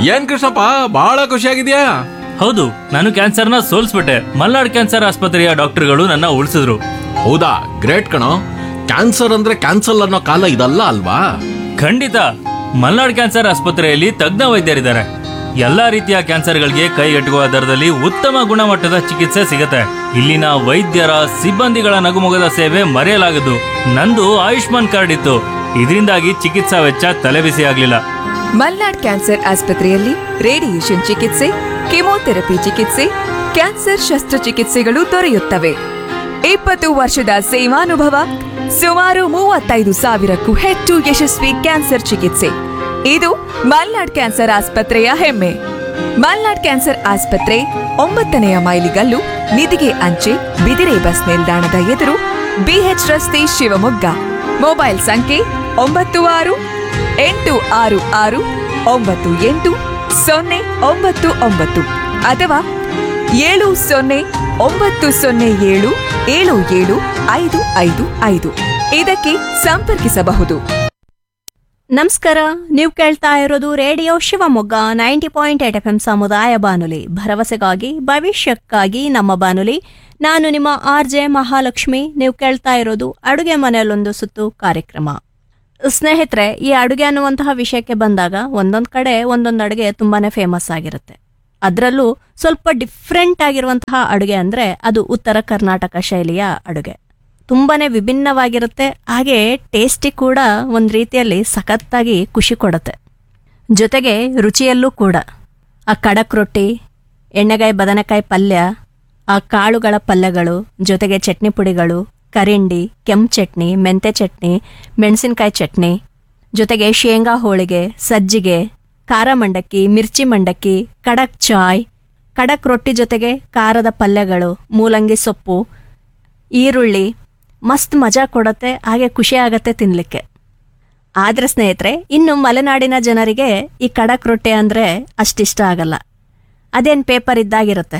ಏನ್ ಕೃಷ್ಣಪ್ಪ ಬಹಳ ಖುಷಿಯಾಗಿದ್ಯಾ ಹೌದು ನಾನು ಕ್ಯಾನ್ಸರ್ನ ಸೋಲ್ಸ್ಬಿಟ್ಟೆ ಮಲ್ನಾಡ್ ಕ್ಯಾನ್ಸರ್ ಆಸ್ಪತ್ರೆಯ ಡಾಕ್ಟರ್ಗಳು ನನ್ನ ಉಳಿಸಿದ್ರು ಹೌದಾ ಗ್ರೇಟ್ ಕಣೋ ಕ್ಯಾನ್ಸರ್ ಅಂದ್ರೆ ಕ್ಯಾನ್ಸಲ್ ಅನ್ನೋ ಕಾಲ ಇದಲ್ಲ ಅಲ್ವಾ ಖಂಡಿತ ಮಲ್ನಾಡ್ ಕ್ಯಾನ್ಸರ್ ಆಸ್ಪತ್ರೆಯಲ್ಲಿ ತಜ್ಞ ವೈದ್ಯರಿದ್ದಾರೆ ಎಲ್ಲಾ ರೀತಿಯ ಕ್ಯಾನ್ಸರ್ಗಳಿಗೆ ಕೈಗೆಟುಕುವ ದರದಲ್ಲಿ ಉತ್ತಮ ಗುಣಮಟ್ಟದ ಚಿಕಿತ್ಸೆ ಸಿಗುತ್ತೆ ಇಲ್ಲಿನ ವೈದ್ಯರ ಸಿಬ್ಬಂದಿಗಳ ನಗುಮೊಗದ ಸೇವೆ ಮರೆಯಲಾಗದು ನಂದು ಆಯುಷ್ಮಾನ್ ಕಾರ್ಡ್ ಇತ್ತು ಇದರಿಂದಾಗಿ ಚಿಕಿತ್ಸಾ ವೆಚ್ಚ ತಲೆಬಿಸಿ ಆಗ್ಲಿಲ್ಲ ಮಲ್ನಾಡ್ ಕ್ಯಾನ್ಸರ್ ಆಸ್ಪತ್ರೆಯಲ್ಲಿ ರೇಡಿಯೇಷನ್ ಚಿಕಿತ್ಸೆ ಕೆಮೊಥೆರಪಿ ಚಿಕಿತ್ಸೆ ಕ್ಯಾನ್ಸರ್ ಶಸ್ತ್ರಚಿಕಿತ್ಸೆಗಳು ದೊರೆಯುತ್ತವೆ ಇಪ್ಪತ್ತು ವರ್ಷದ ಸೇವಾನುಭವ ಸುಮಾರು ಮೂವತ್ತೈದು ಸಾವಿರಕ್ಕೂ ಹೆಚ್ಚು ಯಶಸ್ವಿ ಕ್ಯಾನ್ಸರ್ ಚಿಕಿತ್ಸೆ ಇದು ಮಲ್ನಾಡ್ ಕ್ಯಾನ್ಸರ್ ಆಸ್ಪತ್ರೆಯ ಹೆಮ್ಮೆ ಮಲ್ನಾಡ್ ಕ್ಯಾನ್ಸರ್ ಆಸ್ಪತ್ರೆ ಒಂಬತ್ತನೆಯ ಮೈಲಿಗಲ್ಲು ನಿಧಿಗೆ ಅಂಚೆ ಬಿದಿರೆ ಬಸ್ ನಿಲ್ದಾಣದ ಎದುರು ಬಿಎಚ್ ರಸ್ತೆ ಶಿವಮೊಗ್ಗ ಮೊಬೈಲ್ ಸಂಖ್ಯೆ ಒಂಬತ್ತು ಆರು ಎಂಟು ಆರು ಆರು ಒಂಬತ್ತು ಎಂಟು ಸೊನ್ನೆ ಒಂಬತ್ತು ಒಂಬತ್ತು ಅಥವಾ ಏಳು ಸೊನ್ನೆ ಒಂಬತ್ತು ಸೊನ್ನೆ ಏಳು ಏಳು ಏಳು ಐದು ಐದು ಐದು ಇದಕ್ಕೆ ಸಂಪರ್ಕಿಸಬಹುದು ನಮಸ್ಕಾರ ನೀವು ಕೇಳ್ತಾ ಇರೋದು radio Shivamogga ninety point eight F M ಸಮುದಾಯ ಬಾನುಲಿ ಭರವಸೆಗಾಗಿ ಭವಿಷ್ಯಕ್ಕಾಗಿ ನಮ್ಮ ಬಾನುಲಿ ನಾನು ನಿಮ್ಮ ಆರ್ ಜೆ ಮಹಾಲಕ್ಷ್ಮಿ ನೀವು ಕೇಳ್ತಾ ಇರೋದು ಅಡುಗೆ ಮನೆಯಲ್ಲೊಂದು ಸುತ್ತು ಕಾರ್ಯಕ್ರಮ ಸ್ನೇಹಿತರೆ ಈ ಅಡುಗೆ ಅನ್ನುವಂತಹ ವಿಷಯಕ್ಕೆ ಬಂದಾಗ ಒಂದೊಂದು ಕಡೆ ಒಂದೊಂದು ಅಡುಗೆ ತುಂಬಾನೇ ಫೇಮಸ್ ಆಗಿರುತ್ತೆ ಅದರಲ್ಲೂ ಸ್ವಲ್ಪ ಡಿಫ್ರೆಂಟ್ ಆಗಿರುವಂತಹ ಅಡುಗೆ ಅಂದರೆ ಅದು ಉತ್ತರ ಕರ್ನಾಟಕ ಶೈಲಿಯ ಅಡುಗೆ ತುಂಬಾನೇ ವಿಭಿನ್ನವಾಗಿರುತ್ತೆ ಹಾಗೆ ಟೇಸ್ಟಿ ಕೂಡ ಒಂದು ರೀತಿಯಲ್ಲಿ ಸಖತ್ತಾಗಿ ಖುಷಿ ಕೊಡುತ್ತೆ ಜೊತೆಗೆ ರುಚಿಯಲ್ಲೂ ಕೂಡ ಆ ಕಡಕ್ ರೊಟ್ಟಿ ಎಣ್ಣೆಗಾಯಿ ಬದನೆಕಾಯಿ ಪಲ್ಯ ಆ ಕಾಳುಗಳ ಪಲ್ಯಗಳು ಜೊತೆಗೆ ಚಟ್ನಿ ಪುಡಿಗಳು ಕರಿಂಡಿ ಕೆಂಪು ಚಟ್ನಿ ಮೆಂತೆ ಚಟ್ನಿ ಮೆಣಸಿನಕಾಯಿ ಚಟ್ನಿ ಜೊತೆಗೆ ಶೇಂಗಾ ಹೋಳಿಗೆ ಸಜ್ಜಿಗೆ ಖಾರ ಮಂಡಕ್ಕಿ ಮಿರ್ಚಿ ಮಂಡಕ್ಕಿ ಕಡಕ್ ಚಾಯ್ ಕಡಕ್ ರೊಟ್ಟಿ ಜೊತೆಗೆ ಖಾರದ ಪಲ್ಯಗಳು ಮೂಲಂಗಿ ಸೊಪ್ಪು ಈರುಳ್ಳಿ ಮಸ್ತ್ ಮಜಾ ಕೊಡುತ್ತೆ ಹಾಗೆ ಖುಷಿ ಆಗತ್ತೆ ತಿನ್ಲಿಕ್ಕೆ ಆದ್ರೆ ಸ್ನೇಹಿತರೆ ಇನ್ನು ಮಲೆನಾಡಿನ ಜನರಿಗೆ ಈ ಕಡಕ್ ರೊಟ್ಟಿ ಅಂದರೆ ಅಷ್ಟಿಷ್ಟ ಆಗಲ್ಲ ಅದೇನು ಪೇಪರ್ ಇದ್ದಾಗಿರುತ್ತೆ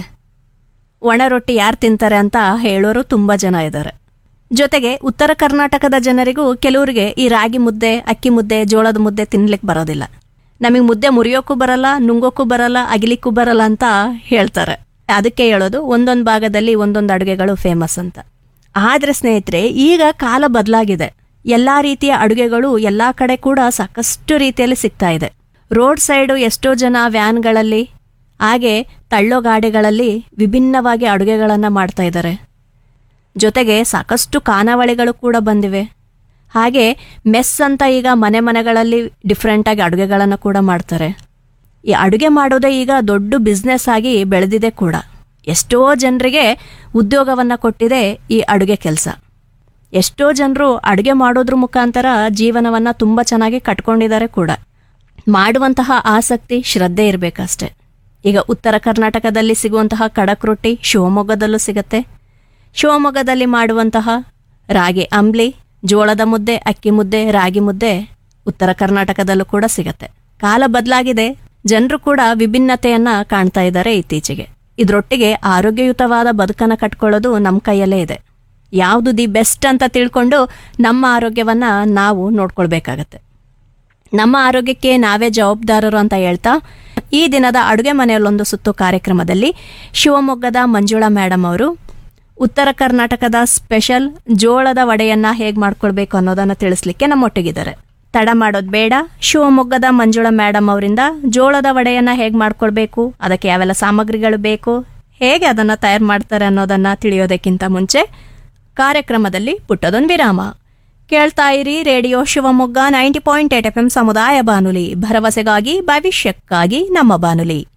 ಒಣ ರೊಟ್ಟಿ ಯಾರು ತಿಂತಾರೆ ಅಂತ ಹೇಳೋರು ತುಂಬ ಜನ ಇದ್ದಾರೆ ಜೊತೆಗೆ ಉತ್ತರ ಕರ್ನಾಟಕದ ಜನರಿಗೂ ಕೆಲವರಿಗೆ ಈ ರಾಗಿ ಮುದ್ದೆ ಅಕ್ಕಿ ಮುದ್ದೆ ಜೋಳದ ಮುದ್ದೆ ತಿನ್ಲಿಕ್ಕೆ ಬರೋದಿಲ್ಲ ನಮಗೆ ಮುದ್ದೆ ಮುರಿಯೋಕ್ಕೂ ಬರಲ್ಲ ನುಂಗೋಕ್ಕೂ ಬರಲ್ಲ ಅಗಿಲಿಕ್ಕೂ ಬರಲ್ಲ ಅಂತ ಹೇಳ್ತಾರೆ ಅದಕ್ಕೆ ಹೇಳೋದು ಒಂದೊಂದು ಭಾಗದಲ್ಲಿ ಒಂದೊಂದು ಅಡುಗೆಗಳು ಫೇಮಸ್ ಅಂತ ಆದರೆ ಸ್ನೇಹಿತರೆ ಈಗ ಕಾಲ ಬದಲಾಗಿದೆ ಎಲ್ಲ ರೀತಿಯ ಅಡುಗೆಗಳು ಎಲ್ಲ ಕಡೆ ಕೂಡ ಸಾಕಷ್ಟು ರೀತಿಯಲ್ಲಿ ಸಿಗ್ತಾ ಇದೆ ರೋಡ್ ಸೈಡು ಎಷ್ಟೋ ಜನ ವ್ಯಾನ್ಗಳಲ್ಲಿ ಹಾಗೆ ತಳ್ಳೋ ಗಾಡಿಗಳಲ್ಲಿ ವಿಭಿನ್ನವಾಗಿ ಅಡುಗೆಗಳನ್ನು ಮಾಡ್ತಾ ಇದ್ದಾರೆ ಜೊತೆಗೆ ಸಾಕಷ್ಟು ಖಾನಾವಳಿಗಳು ಕೂಡ ಬಂದಿವೆ ಹಾಗೆ ಮೆಸ್ ಅಂತ ಈಗ ಮನೆ ಮನೆಗಳಲ್ಲಿ ಡಿಫ್ರೆಂಟಾಗಿ ಅಡುಗೆಗಳನ್ನು ಕೂಡ ಮಾಡ್ತಾರೆ ಈ ಅಡುಗೆ ಮಾಡೋದೇ ಈಗ ದೊಡ್ಡ ಬಿಸ್ನೆಸ್ ಆಗಿ ಬೆಳೆದಿದೆ ಕೂಡ ಎಷ್ಟೋ ಜನರಿಗೆ ಉದ್ಯೋಗವನ್ನು ಕೊಟ್ಟಿದೆ ಈ ಅಡುಗೆ ಕೆಲಸ ಎಷ್ಟೋ ಜನರು ಅಡುಗೆ ಮಾಡೋದ್ರ ಮುಖಾಂತರ ಜೀವನವನ್ನು ತುಂಬ ಚೆನ್ನಾಗಿ ಕಟ್ಕೊಂಡಿದ್ದಾರೆ ಕೂಡ ಮಾಡುವಂತಹ ಆಸಕ್ತಿ ಶ್ರದ್ಧೆ ಇರಬೇಕಷ್ಟೆ ಈಗ ಉತ್ತರ ಕರ್ನಾಟಕದಲ್ಲಿ ಸಿಗುವಂತಹ ಕಡಕ್ ರೊಟ್ಟಿ ಶಿವಮೊಗ್ಗದಲ್ಲೂ ಸಿಗತ್ತೆ ಶಿವಮೊಗ್ಗದಲ್ಲಿ ಮಾಡುವಂತಹ ರಾಗಿ ಅಂಬ್ಲಿ ಜೋಳದ ಮುದ್ದೆ ಅಕ್ಕಿ ಮುದ್ದೆ ರಾಗಿ ಮುದ್ದೆ ಉತ್ತರ ಕರ್ನಾಟಕದಲ್ಲೂ ಕೂಡ ಸಿಗತ್ತೆ ಕಾಲ ಬದಲಾಗಿದೆ ಜನರು ಕೂಡ ವಿಭಿನ್ನತೆಯನ್ನ ಕಾಣ್ತಾ ಇದ್ದಾರೆ ಇತ್ತೀಚೆಗೆ ಇದ್ರೊಟ್ಟಿಗೆ ಆರೋಗ್ಯಯುತವಾದ ಬದುಕನ್ನು ಕಟ್ಕೊಳ್ಳೋದು ನಮ್ಮ ಕೈಯಲ್ಲೇ ಇದೆ ಯಾವುದು ದಿ ಬೆಸ್ಟ್ ಅಂತ ತಿಳ್ಕೊಂಡು ನಮ್ಮ ಆರೋಗ್ಯವನ್ನ ನಾವು ನೋಡ್ಕೊಳ್ಬೇಕಾಗತ್ತೆ ನಮ್ಮ ಆರೋಗ್ಯಕ್ಕೆ ನಾವೇ ಜವಾಬ್ದಾರರು ಅಂತ ಹೇಳ್ತಾ ಈ ದಿನದ ಅಡುಗೆ ಮನೆಯಲ್ಲೊಂದು ಸುತ್ತು ಕಾರ್ಯಕ್ರಮದಲ್ಲಿ ಶಿವಮೊಗ್ಗದ ಮಂಜುಳಾ ಮೇಡಮ್ ಅವರು ಉತ್ತರ ಕರ್ನಾಟಕದ ಸ್ಪೆಷಲ್ ಜೋಳದ ವಡೆಯನ್ನ ಹೇಗೆ ಮಾಡ್ಕೊಳ್ಬೇಕು ಅನ್ನೋದನ್ನ ತಿಳಿಸ್ಲಿಕ್ಕೆ ನಮ್ಮೊಟ್ಟಿಗಿದ್ದಾರೆ ತಡ ಮಾಡೋದು ಬೇಡ ಶಿವಮೊಗ್ಗದ ಮಂಜುಳಾ ಮೇಡಮ್ ಅವರಿಂದ ಜೋಳದ ವಡೆಯನ್ನ ಹೇಗೆ ಮಾಡ್ಕೊಳ್ಬೇಕು ಅದಕ್ಕೆ ಯಾವೆಲ್ಲ ಸಾಮಗ್ರಿಗಳು ಬೇಕು ಹೇಗೆ ಅದನ್ನ ತಯಾರು ಮಾಡ್ತಾರೆ ಅನ್ನೋದನ್ನ ತಿಳಿಯೋದಕ್ಕಿಂತ ಮುಂಚೆ ಕಾರ್ಯಕ್ರಮದಲ್ಲಿ ಪುಟ್ಟದೊಂದು ವಿರಾಮ ಕೇಳ್ತಾ ಇರಿ radio Shivamogga ninety point eight F M ಸಮುದಾಯ ಬಾನುಲಿ ಭರವಸೆಗಾಗಿ ಭವಿಷ್ಯಕ್ಕಾಗಿ ನಮ್ಮ ಬಾನುಲಿ